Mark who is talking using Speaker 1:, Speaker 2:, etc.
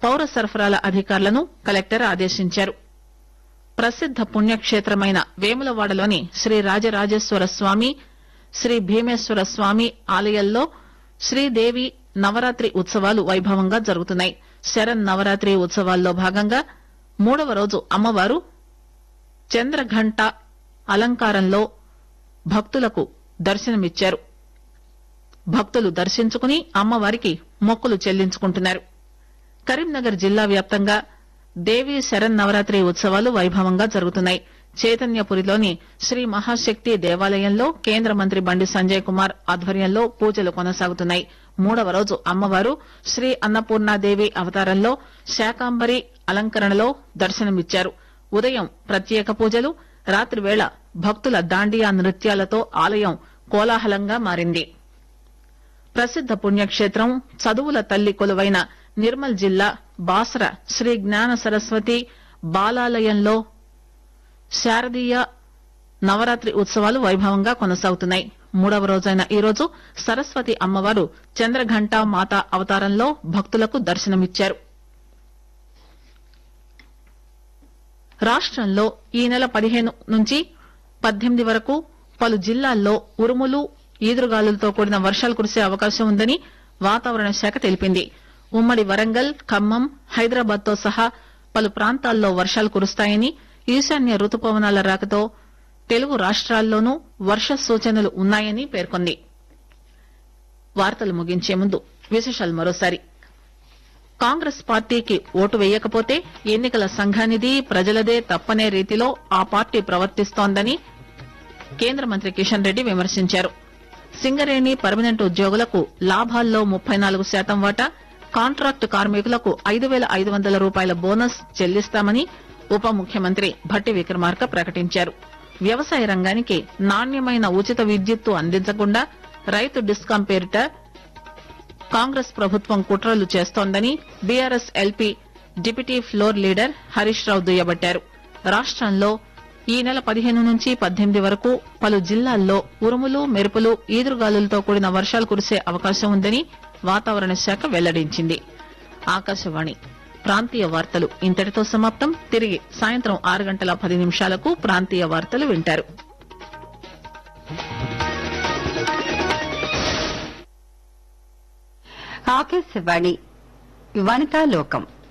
Speaker 1: పౌర సరఫరాల అధికారులను కలెక్టర్ ఆదేశించారు ప్రసిద్ద పుణ్యక్షేత్రమైన వేములవాడలోని శ్రీ రాజరాజేశ్వర స్వామి శ్రీ భీమేశ్వర స్వామి ఆలయాల్లో శ్రీదేవి నవరాత్రి ఉత్సవాలు వైభవంగా జరుగుతున్నాయి శరన్ నవరాత్రి ఉత్సవాల్లో భాగంగా మూడవ రోజు అమ్మవారు చంద్రఘంట అలంకారంలో భక్తులకు దర్శనమిచ్చారు భక్తులు దర్శించుకుని అమ్మవారికి మొక్కులు చెల్లించుకుంటున్నారు కరీంనగర్ జిల్లా వ్యాప్తంగా దేవీ శరన్ నవరాత్రి ఉత్సవాలు వైభవంగా జరుగుతున్నాయి చైతన్యపురిలోని శ్రీ మహాశక్తి దేవాలయంలో కేంద్ర మంత్రి బండి సంజయ్ కుమార్ ఆధ్వర్యంలో పూజలు కొనసాగుతున్నాయి మూడవ రోజు అమ్మవారు శ్రీ అన్నపూర్ణాదేవి అవతారంలో శాకాంబరి అలంకరణలో దర్శనమిచ్చారు ఉదయం ప్రత్యేక పూజలు రాత్రివేళ భక్తుల దాండియా నృత్యాలతో ఆలయం కోలాహలంగా మారింది ప్రసిద్ద పుణ్యక్షేత్రం చదువుల తల్లి కొలువైన నిర్మల్ జిల్లా బాసర శ్రీ జ్ఞాన సరస్వతి బాలాలయంలో శారదీయ నవరాత్రి ఉత్సవాలు వైభవంగా కొనసాగుతున్నాయి మూడవ రోజైన ఈ రోజు సరస్వతి అమ్మవారు చంద్రఘంటా మాత అవతారంలో భక్తులకు దర్శనమిచ్చారు రాష్టంలో ఈ నెల పదిహేను నుంచి పద్దెనిమిది వరకు పలు జిల్లాల్లో ఉరుములు ఈదురుగాలులతో కూడిన వర్షాలు కురిసే అవకాశం ఉందని వాతావరణ శాఖ తెలిపింది ఉమ్మడి వరంగల్ ఖమ్మం హైదరాబాద్ తో సహా పలు ప్రాంతాల్లో వర్షాలు కురుస్తాయని ఈశాన్య రుతుపవనాల రాకతో తెలుగు రాష్ట్రాల్లోనూ వర్ష సూచనలు ఉన్నాయని పేర్కొంది వార్తలు ముగించే ముందు విశేషాలు మరోసారి కాంగ్రెస్ పార్టీకి ఓటు వేయకపోతే ఎన్నికల సంఘానిది ప్రజలదే తప్పనే రీతిలో ఆ పార్టీ ప్రవర్తిస్తోందని కేంద్ర మంత్రి కిషన్ రెడ్డి విమర్శించారు సింగరేణి పర్మనెంట్ ఉద్యోగులకు లాభాల్లో ముప్పై నాలుగు శాతం వాటా కాంట్రాక్టు కార్మికులకు ఐదు వేల ఐదు వందల రూపాయల బోనస్ చెల్లిస్తామని ఉప ముఖ్యమంత్రి భట్టి విక్రమార్క ప్రకటించారు వ్యవసాయ రంగానికి నాణ్యమైన ఉచిత విద్యుత్తు అందించకుండా రైతు డిస్కాం పేరిట కాంగ్రెస్ ప్రభుత్వం కుట్రలు చేస్తోందని BRS LP deputy floor leader Harish Rao దుయ్యబట్టారు రాష్టంలో ఈ నెల పదిహేను నుంచి పద్దెనిమిది వరకు పలు జిల్లాల్లో ఉరుములు మెరుపులు ఈదురుగాలులతో కూడిన వర్షాలు కురిసే అవకాశం ఉందని వాతావరణ శాఖ వెల్లడించింది ఆకాశవాణి ప్రాంతీయ వార్తలు ఇంతటితో సమాప్తం తిరిగి సాయంత్రం ఆరు గంటల పది నిమిషాలకు ప్రాంతీయ వార్తలు వింటారు
Speaker 2: ఆకాశవాణి వనితా లోకం